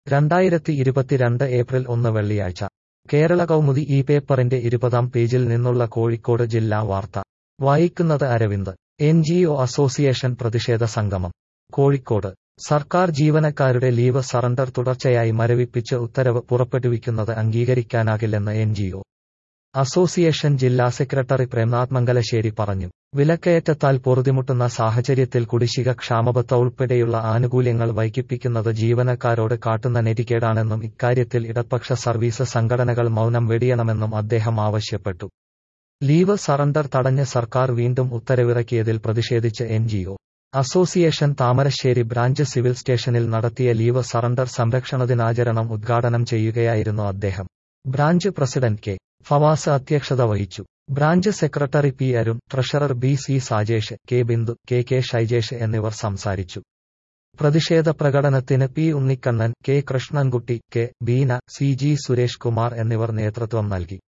രണ്ടായിരത്തി ഇരുപത്തിരണ്ട് ഏപ്രിൽ ഒന്ന് വെള്ളിയാഴ്ച കേരള കൗമുദി ഈ പേപ്പറിന്റെ ഇരുപതാം പേജിൽ നിന്നുള്ള കോഴിക്കോട് ജില്ലാ വാർത്ത വായിക്കുന്നത് Aravind N G O association പ്രതിഷേധ സംഗമം കോഴിക്കോട് സർക്കാർ ജീവനക്കാരുടെ ലീവ് സറണ്ടർ തുടർച്ചയായി മരവിപ്പിച്ച് ഉത്തരവ് പുറപ്പെടുവിക്കുന്നത് അംഗീകരിക്കാനാകില്ലെന്ന് എൻ ജി ഒ അസോസിയേഷൻ ജില്ലാ സെക്രട്ടറി പ്രേംനാഥ് മംഗലശ്ശേരി പറഞ്ഞു വിലക്കയറ്റത്താൽ പൊറുതിമുട്ടുന്ന സാഹചര്യത്തിൽ കുടിശ്ശിക ക്ഷാമബത്ത ഉൾപ്പെടെയുള്ള ആനുകൂല്യങ്ങൾ വൈകിപ്പിക്കുന്നത് ജീവനക്കാരോട് കാട്ടുന്ന നെറ്റിക്കേടാണെന്നും ഇക്കാര്യത്തിൽ ഇടപക്ഷ സർവീസ് സംഘടനകൾ മൗനം വെടിയണമെന്നും അദ്ദേഹം ആവശ്യപ്പെട്ടു ലീവ് സറണ്ടർ തടഞ്ഞ് സർക്കാർ വീണ്ടും ഉത്തരവിറക്കിയതിൽ പ്രതിഷേധിച്ച് N association Thamarassery branch civil സ്റ്റേഷനിൽ നടത്തിയ ലീവ് സറണ്ടർ സംരക്ഷണ ദിനാചരണം ഉദ്ഘാടനം ചെയ്യുകയായിരുന്നു അദ്ദേഹം ബ്രാഞ്ച് പ്രസിഡന്റ് കെ ഫവാസ് അധ്യക്ഷത വഹിച്ചു branch secretary P Arun treasurer B C Sajesh K Bindu K K Shyjesh എന്നിവർ സംസാരിച്ചു പ്രതിഷേധ പ്രകടനത്തിന് P Unnikkannan K Krishnankutty K Beena C G Suresh Kumar എന്നിവർ നേതൃത്വം നൽകി